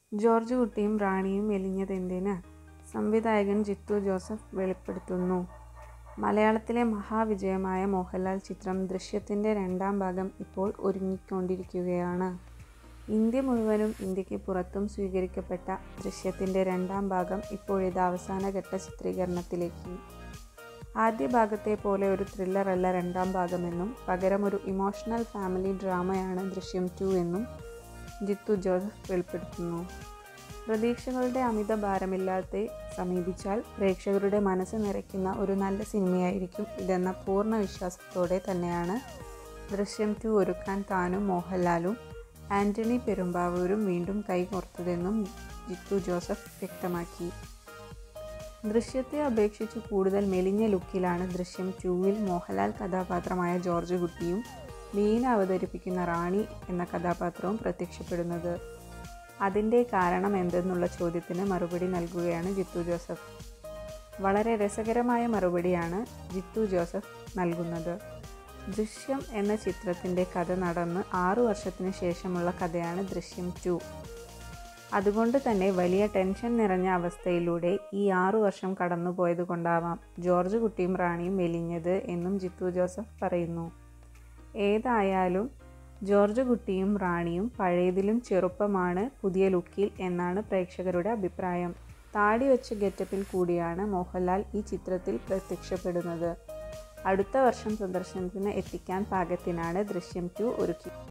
George കുട്ടിയും റാണിയും മെലിഞ്ഞതെന്തിന് സംവിധായകൻ Jithu Joseph വെളിപ്പെടുത്തുന്നു മലയാളത്തിലെ മഹാവിജയമായ മോഹൻലാൽ ചിത്രം ദൃശ്യത്തിൻ്റെ രണ്ടാം ഭാഗം ഇപ്പോൾ ഒരുങ്ങിക്കൊണ്ടിരിക്കുകയാണ് ഇന്ത്യ മുഴുവനും ഇന്ത്യക്ക് പുറത്തും സ്വീകരിക്കപ്പെട്ട ദൃശ്യത്തിൻ്റെ രണ്ടാം ഭാഗം ഇപ്പോഴിത് അവസാനഘട്ട ചിത്രീകരണത്തിലേക്ക് ആദ്യ ഭാഗത്തെ പോലെ ഒരു ത്രില്ലറല്ല രണ്ടാം ഭാഗമെന്നും പകരം ഒരു ഇമോഷണൽ ഫാമിലി ഡ്രാമയാണ് ദൃശ്യം ടു എന്നും ജിത്തു ജോസഫ് വെളിപ്പെടുത്തുന്നു പ്രതീക്ഷകളുടെ അമിത ഭാരമില്ലാതെ സമീപിച്ചാൽ പ്രേക്ഷകരുടെ മനസ്സ് നിറയ്ക്കുന്ന ഒരു നല്ല സിനിമയായിരിക്കും ഇതെന്ന പൂർണ്ണ വിശ്വാസത്തോടെ തന്നെയാണ് ദൃശ്യം ടു ഒരുക്കാൻ താനും മോഹൻലാലും ആൻ്റണി പെരുമ്പാവൂരും വീണ്ടും കൈകോർത്തതെന്നും ജിത്തു ജോസഫ് വ്യക്തമാക്കി ദൃശ്യത്തെ അപേക്ഷിച്ച് കൂടുതൽ മെലിഞ്ഞ ലുക്കിലാണ് ദൃശ്യം ടൂവിൽ മോഹൻലാൽ കഥാപാത്രമായ ജോർജ് കുട്ടിയും മീന അവതരിപ്പിക്കുന്ന റാണി എന്ന കഥാപാത്രവും പ്രത്യക്ഷപ്പെടുന്നത് അതിൻ്റെ കാരണം എന്തെന്നുള്ള ചോദ്യത്തിന് മറുപടി നൽകുകയാണ് ജിത്തു ജോസഫ് വളരെ രസകരമായ മറുപടിയാണ് ജിത്തു ജോസഫ് നൽകുന്നത് ദൃശ്യം എന്ന ചിത്രത്തിൻ്റെ കഥ നടന്ന് ആറു വർഷത്തിന് ശേഷമുള്ള കഥയാണ് ദൃശ്യം ടു അതുകൊണ്ട് തന്നെ വലിയ ടെൻഷൻ നിറഞ്ഞ അവസ്ഥയിലൂടെ ഈ ആറു വർഷം കടന്നുപോയത് കൊണ്ടാവാം ജോർജ് കുട്ടിയും റാണിയും മെലിഞ്ഞത് എന്നും ജിത്തു ജോസഫ് പറയുന്നു ഏതായാലും ജോർജ് കുട്ടിയും റാണിയും പഴയതിലും ചെറുപ്പമാണ് പുതിയ ലുക്കിൽ എന്നാണ് പ്രേക്ഷകരുടെ അഭിപ്രായം താടി വെച്ച ഗെറ്റപ്പിൽ കൂടിയാണ് മോഹൻലാൽ ഈ ചിത്രത്തിൽ പ്രത്യക്ഷപ്പെടുന്നത് അടുത്ത വർഷം പ്രദർശനത്തിന് എത്തിക്കാൻ പാകത്തിനാണ് ദൃശ്യം ടു ഒരുക്കി